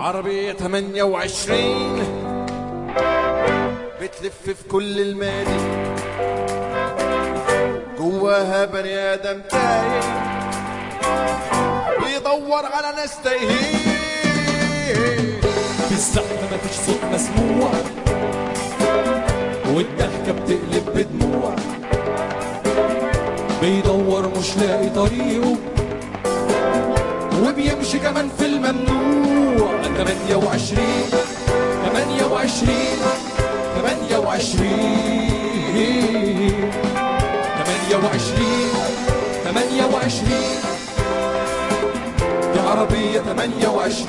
عربية 28 بتلف في كل المادي جواها بني ادم تايه بيدور على ناس تايهين في الزحمة مفيش صوت مسموع والضحكة بتقلب بدموع بيدور مش لاقي طريقه وبيمشي كمان في الممنوع 28 28 28 28 28 دي عربية 28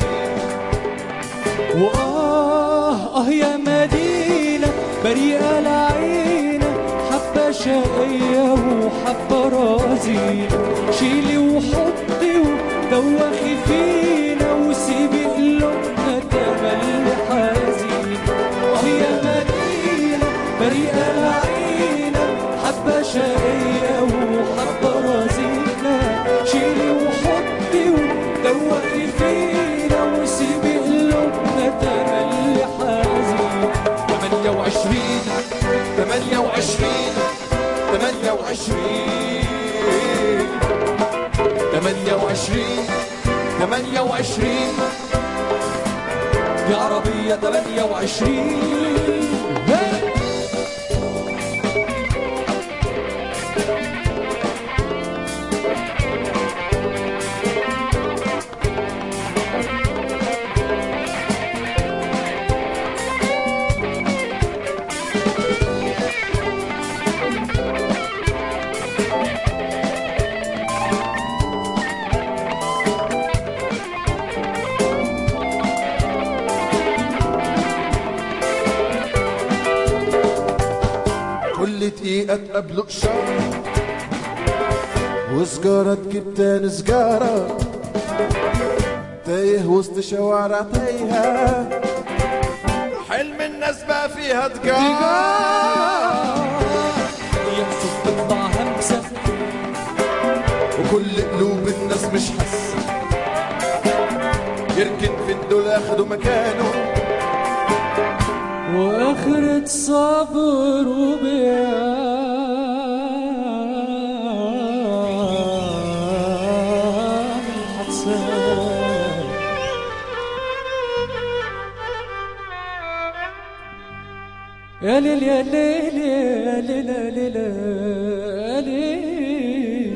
وآه آه يا مدينة بريئة العينة حبة شقية وحبة رزينة شيلي وحطي ودوخي فينا وسيبي قلوبنا تملي حزينة آه يا مدينة بريئة العينة حبة شقية وحبة رزينة شيلي وحطي ودوخي فينا وسيبي قلوبنا تملي حزينة 28 28 28 28 28 يا عربية 28 كل دقيقة تقابله إشارة وسجارة تجيب تاني سجارة تايه وسط شوارع تايهة حلم الناس بقى فيها تجارة يقصد تطلع همسة وكل قلوب الناس مش حاسة يركن في الدول ياخدوا مكانه وآخرة صبر وبيعمل حساب يا ليل يا ليل يا ليل يا ليل يا ليل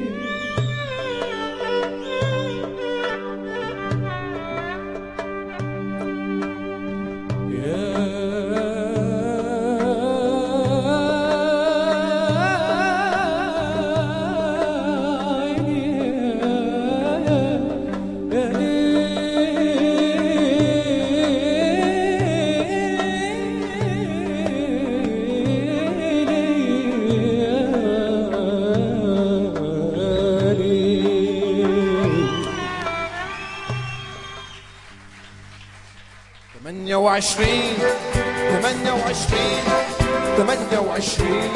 ثمانية وعشرين ثمانية وعشرين ثمانية وعشرين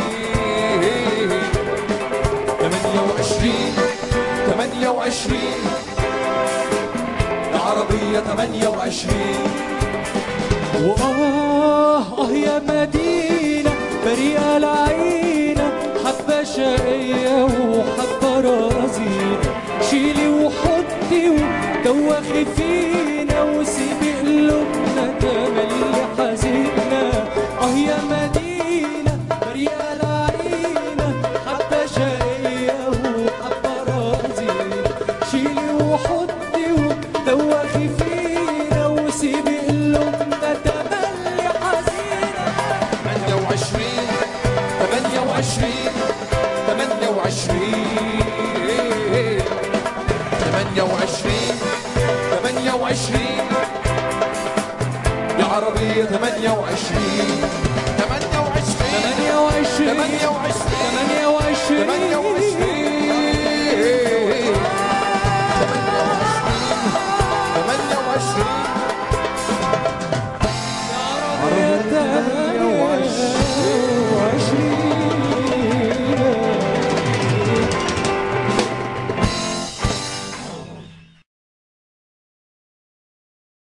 ثمانية وعشرين ثمانية وعشرين العربية 28 وآه آه يا مدينة بريئة العينة حبة شقية وحبة رزينة شيلي وحطي ودوخي فينا وسيبي قلوبنا تملي حزينة آه يا مدينة بريئة العينة حبة شقية وحبة رزينة شيلي وحطي ودوخي فينا وسيبي قلوبنا تملي حزينة ثمانية وعشرين ثمانية وعشرين ثمانية وعشرين ثمانية وعشرين ثمانية وعشرين العربية ثمانية وعشرين ثمانية وعشرين ثمانية وعشرين ثمانية وعشرين ثمانية وعشرين ثمانية وعشرين ثمانية وعشرين ثمانية وعشرين